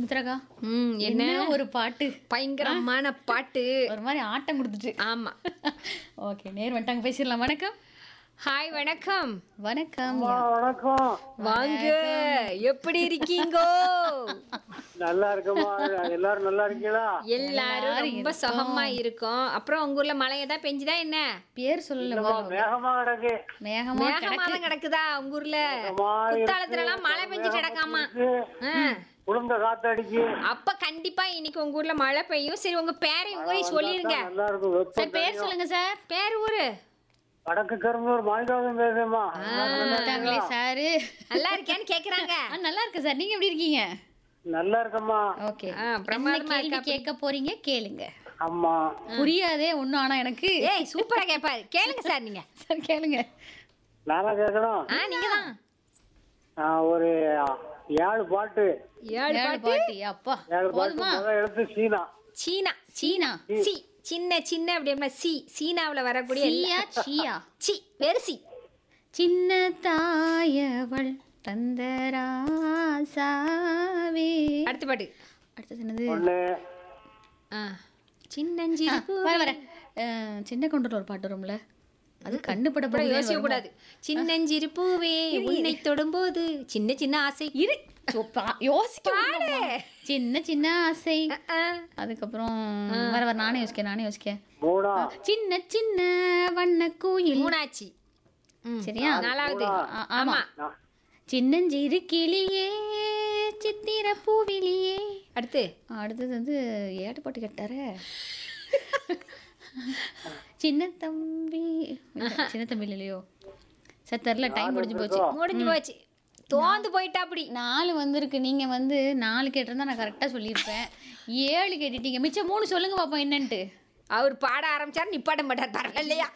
சுமித்ராக்கா ம் என்ன என்ன ஒரு பாட்டு பயங்கரமான பாட்டு ஒரு மாதிரி ஆட்டம் கொடுத்துட்டு ஆமா ஓகே நேர் வந்துட்டாங்க பேசிடலாம் வணக்கம் ஹாய் வணக்கம் வணக்கம் வணக்கம் வாங்க எப்படி இருக்கீங்கோ நல்லா இருக்கமா எல்லாரும் நல்லா இருக்கீங்களா எல்லாரும் ரொம்ப சுகமா இருக்கோம் அப்புறம் உங்க ஊர்ல மழை ஏதாவது பெஞ்சுதா என்ன பேர் சொல்லல முதல்ல. வேகமா கிடக்கு மேகமா மேகமா தான் கிடக்குதா உங்க ஊர்ல வேகமா குத்தாலத்துல எல்லாம் மழை பெஞ்சிட்டு கிடக்காமா ஆ. குளிர்ந்த காத்தடிக்கு அப்ப கண்டிப்பா இன்னைக்கு உங்க ஊர்ல மழை பெய்யும் சரி உங்க பேரையும் ஊரையும் சொல்லிருங்க நல்லா இருக்கும் வெப்பம் சார் பேர் சொல்லுங்க சார் பேர் ஊரு வடக்கு கரும்பூர் மாணிக்காவதும் பேசுமா வந்துட்டாங்களே சாரு நல்லா இருக்கேன்னு கேக்குறாங்க ஆ, நல்லா இருக்கு சார் நீங்க எப்படி இருக்கீங்க நல்லா இருக்கம்மா ஓகே ஆ, என்ன பிரமாதமா கேள்வி கேட்க போறீங்க கேளுங்க அம்மா புரியாதே ஒண்ணும் ஆனா எனக்கு ஏய் சூப்பரா கேப்பாரு கேளுங்க சார் நீங்க சார் கேளுங்க நானா கேட்கணும் ஆ நீங்க தான் ஆ, ஒரு ஏழு பாட்டு ஏழு ஏழு பாட்டு பாட்டு அப்பா ஏழு பாட்டு போதுமா முதல் எழுத்து சீனா சீனா சீனா சி சின்ன சின்ன அப்படின்னா சி சீனாவுல வரக்கூடிய எல்லா- சீயா சியா சி வேறு சி சின்ன தாயவள் தந்தராசாவே அடுத்த பாட்டு அடுத்தது என்னது ஒண்ணு ஆ சின்னஞ்சிறு பூ வர வர அஹ், சின்ன கவுண்டர் ஒரு பாட்டு வரும்ல அது கண்டுபட அப்புறம் யோசிக்க கூடாது சின்னஞ்சிறு பூவே உன்னை தொடும்போது சின்ன சின்ன ஆசை இரு சோ, பா- யோசிக்க விடுங்கம்மா. சின்ன சின்ன ஆசை ஆ, அதுக்கப்புறம் வர வர நானே யோசிக்க நானே யோசிக்க மூணா சின்ன சின்ன வண்ண கோயில் மூணாச்சு ம், சரியா நாலாவது ஆ- ஆமா நா- சின்னஞ்சிறு கிளியே சித்திர பூவிலியே அடுத்து அடுத்தது வந்து ஏட்டு பாட்டு கேட்டாரு சின்ன தம்பி இல்ல, சின்ன தம்பி இல்லையோ சார் தெரில டைம் முடிஞ்சு போச்சு முடிஞ்சு போச்சு தோந்து போயிட்டா அப்படி நாலு வந்திருக்கு நீங்க வந்து நாலு கேட்டிருந்தா நான் கரெக்டா சொல்லியிருப்பேன் ஏழு கேட்டுட்டீங்க மிச்சம் மூணு சொல்லுங்க பாப்போம் என்னன்ட்டு அவர் பாட ஆரம்பிச்சாரு நிப்பாட்ட மாட்டார் பரவாயில்லையா